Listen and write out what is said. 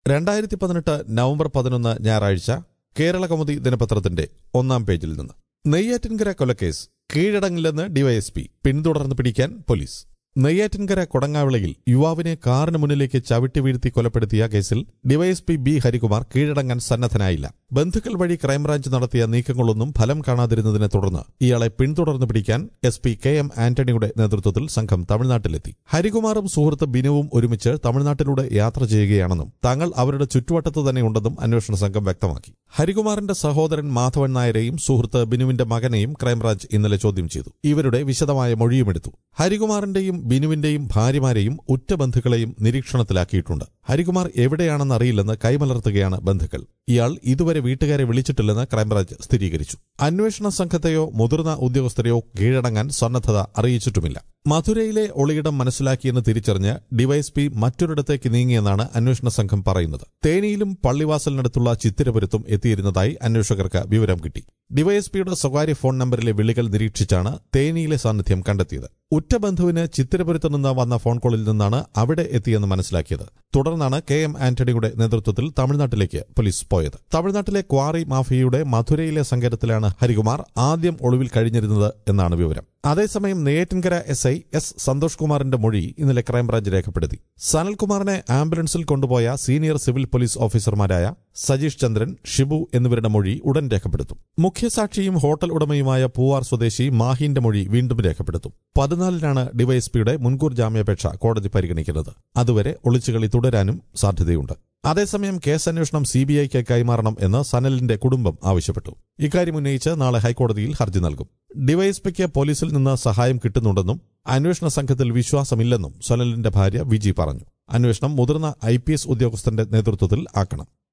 രണ്ടായിരത്തി പതിനെട്ട് നവംബർ പതിനൊന്ന് ഞായറാഴ്ച കേരള കൗമുദി ദിനപത്രത്തിന്റെ ഒന്നാം പേജിൽ നിന്ന് നെയ്യാറ്റിൻകര കൊലക്കേസ് കീഴടങ്ങില്ലെന്ന് ഡിവൈഎസ്പി പിന്തുടർന്ന് പിടിക്കാൻ പോലീസ് നെയ്യാറ്റിൻകര കൊടങ്ങാവിളയിൽ യുവാവിനെ കാറിന് മുന്നിലേക്ക് ചവിട്ടി വീഴ്ത്തി കൊലപ്പെടുത്തിയ കേസിൽ ഡിവൈഎസ്പി ബി ഹരികുമാർ കീഴടങ്ങാൻ സന്നദ്ധനായില്ല ബന്ധുക്കൾ വഴി ക്രൈംബ്രാഞ്ച് നടത്തിയ നീക്കങ്ങളൊന്നും ഫലം കാണാതിരുന്നതിനെ തുടർന്ന് ഇയാളെ പിന്തുടർന്ന് പിടിക്കാൻ എസ് പി കെ എം ആന്റണിയുടെ നേതൃത്വത്തിൽ സംഘം തമിഴ്നാട്ടിലെത്തി ഹരികുമാറും സുഹൃത്ത് ബിനുവും ഒരുമിച്ച് തമിഴ്നാട്ടിലൂടെ യാത്ര ചെയ്യുകയാണെന്നും തങ്ങൾ അവരുടെ ചുറ്റുവട്ടത്ത് തന്നെയുണ്ടെന്നും അന്വേഷണ സംഘം വ്യക്തമാക്കി ഹരികുമാറിന്റെ സഹോദരൻ മാധവൻ നായരെയും സുഹൃത്ത് ബിനുവിന്റെ മകനെയും ക്രൈംബ്രാഞ്ച് ഇന്നലെ ചോദ്യം ചെയ്തു ഇവരുടെ വിശദമായ മൊഴിയുമെടുത്തു ഹരികുമാറിന്റെയും ബിനുവിന്റെയും ഭാര്യമാരെയും ഉറ്റ ബന്ധുക്കളെയും നിരീക്ഷണത്തിലാക്കിയിട്ടുണ്ട് ഹരികുമാർ എവിടെയാണെന്ന് അറിയില്ലെന്ന് കൈമലർത്തുകയാണ് ബന്ധുക്കൾ ഇയാൾ ഇതുവരെ വീട്ടുകാരെ വിളിച്ചിട്ടില്ലെന്ന് ക്രൈംബ്രാഞ്ച് സ്ഥിരീകരിച്ചു അന്വേഷണ സംഘത്തെയോ മുതിർന്ന ഉദ്യോഗസ്ഥരെയോ കീഴടങ്ങാൻ സന്നദ്ധത അറിയിച്ചിട്ടുമില്ല മധുരയിലെ ഒളിയിടം മനസ്സിലാക്കിയെന്ന് തിരിച്ചറിഞ്ഞ് ഡിവൈഎസ്പി മറ്റൊരിടത്തേക്ക് നീങ്ങിയെന്നാണ് അന്വേഷണ സംഘം പറയുന്നത് തേനിയിലും പള്ളിവാസലിനടുത്തുള്ള ചിത്തിരപുരത്തും എത്തിയിരുന്നതായി അന്വേഷകർക്ക് വിവരം കിട്ടി ഡിവൈഎസ്പിയുടെ സ്വകാര്യ ഫോൺ നമ്പറിലെ വിളികൾ നിരീക്ഷിച്ചാണ് തേനിയിലെ സാന്നിധ്യം കണ്ടെത്തിയത് ഉറ്റ ബന്ധുവിന് ചിത്തിരപുരത്ത് നിന്ന് വന്ന ഫോൺ കോളിൽ നിന്നാണ് അവിടെ എത്തിയെന്ന് മനസ്സിലാക്കിയത് തുടർന്നാണ് കെ എം ആന്റണിയുടെ നേതൃത്വത്തിൽ തമിഴ്നാട്ടിലേക്ക് പോലീസ് പോയത് തമിഴ്നാട്ടിലെ ക്വാറി മാഫിയയുടെ മധുരയിലെ സങ്കേതത്തിലാണ് ഹരികുമാർ ആദ്യം ഒളിവിൽ കഴിഞ്ഞിരുന്നത് എന്നാണ് വിവരം അതേസമയം Neyyattinkara S I S Santhosh കുമാറിന്റെ മൊഴി ഇന്നലെ ക്രൈംബ്രാഞ്ച് രേഖപ്പെടുത്തി സനൽകുമാറിനെ ആംബുലൻസിൽ കൊണ്ടുപോയ സീനിയർ സിവിൽ പോലീസ് ഓഫീസർമാരായ സജീഷ് ചന്ദ്രൻ ഷിബു എന്നിവരുടെ മൊഴി ഉടൻ രേഖപ്പെടുത്തും മുഖ്യസാക്ഷിയും ഹോട്ടൽ ഉടമയുമായ പൂവാർ സ്വദേശി മാഹിന്റെ മൊഴി വീണ്ടും രേഖപ്പെടുത്തും പതിനാലിനാണ് ഡിവൈഎസ്പിയുടെ മുൻകൂർ ജാമ്യാപേക്ഷ കോടതി പരിഗണിക്കുന്നത് അതുവരെ ഒളിച്ചുകളി തുടരാനും സാധ്യതയുണ്ട് അതേസമയം കേസന്വേഷണം സിബിഐക്ക് കൈമാറണം എന്ന് സനലിന്റെ കുടുംബം ആവശ്യപ്പെട്ടു ഇക്കാര്യം ഉന്നയിച്ച് നാളെ ഹൈക്കോടതിയിൽ ഹർജി നൽകും ഡിവൈഎസ്പിക്ക് പോലീസിൽ നിന്ന് സഹായം കിട്ടുന്നുണ്ടെന്നും അന്വേഷണ സംഘത്തിൽ വിശ്വാസമില്ലെന്നും സനലിന്റെ ഭാര്യ വിജി പറഞ്ഞു അന്വേഷണം മുതിർന്ന ഐ ഉദ്യോഗസ്ഥന്റെ നേതൃത്വത്തിൽ ആക്കണം